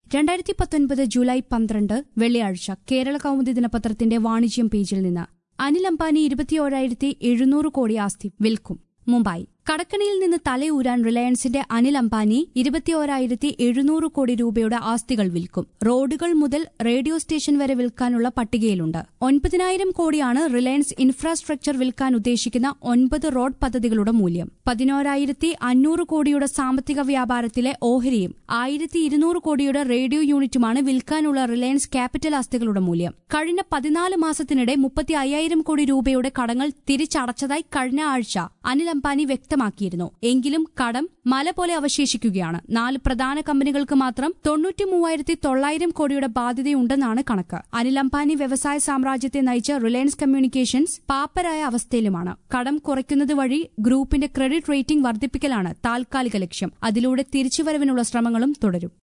രണ്ടായിരത്തി പത്തൊൻപത് ജൂലൈ പന്ത്രണ്ട് വെള്ളിയാഴ്ച കേരള കൗമുദി ദിനപത്രത്തിന്റെ വാണിജ്യം പേജിൽ നിന്ന് അനിൽ അംബാനി ഇരുപത്തിയോരായിരത്തി എഴുന്നൂറ് കോടി ആസ്തി വിൽക്കും മുംബൈ കടക്കണിയിൽ നിന്ന് തലയൂരാൻ റിലയൻസിന്റെ അനിൽ അംബാനി ഇരുപത്തിയോരായിരത്തി എഴുന്നൂറ് കോടി രൂപയുടെ ആസ്തികൾ വിൽക്കും റോഡുകൾ മുതൽ റേഡിയോ സ്റ്റേഷൻ വരെ വിൽക്കാനുള്ള പട്ടികയിലുണ്ട് ഒൻപതിനായിരം കോടിയാണ് റിലയൻസ് ഇൻഫ്രാസ്ട്രക്ചർ വിൽക്കാൻ ഉദ്ദേശിക്കുന്ന ഒൻപത് റോഡ് പദ്ധതികളുടെ മൂല്യം പതിനോരായിരത്തി അഞ്ഞൂറ് കോടിയുടെ സാമ്പത്തിക വ്യാപാരത്തിലെ ഓഹരിയും ആയിരത്തി ഇരുന്നൂറ് കോടിയുടെ റേഡിയോ യൂണിറ്റുമാണ് വിൽക്കാനുള്ള റിലയൻസ് ക്യാപിറ്റൽ ആസ്തികളുടെ മൂല്യം കഴിഞ്ഞ പതിനാല് മാസത്തിനിടെ മുപ്പത്തി അയ്യായിരം കോടി രൂപയുടെ കടങ്ങൾ തിരിച്ചടച്ചതായി കഴിഞ്ഞ ആഴ്ച അനിൽ അംബാനി വ്യക്തമാക്കിയിരുന്നു എങ്കിലും കടം മല പോലെ അവശേഷിക്കുകയാണ് നാല് പ്രധാന കമ്പനികൾക്ക് മാത്രം തൊണ്ണൂറ്റി മൂവായിരത്തി തൊള്ളായിരം കോടിയുടെ ബാധ്യതയുണ്ടെന്നാണ് കണക്ക് അനിൽ അംബാനി വ്യവസായ സാമ്രാജ്യത്തെ നയിച്ച റിലയൻസ് കമ്മ്യൂണിക്കേഷൻസ് പാപ്പരായ അവസ്ഥയിലുമാണ് കടം കുറയ്ക്കുന്നത് വഴി ഗ്രൂപ്പിന്റെ ക്രെഡിറ്റ് റേറ്റിംഗ് വർദ്ധിപ്പിക്കലാണ് താൽക്കാലിക ലക്ഷ്യം അതിലൂടെ തിരിച്ചുവരവിനുള്ള ശ്രമങ്ങളും തുടരും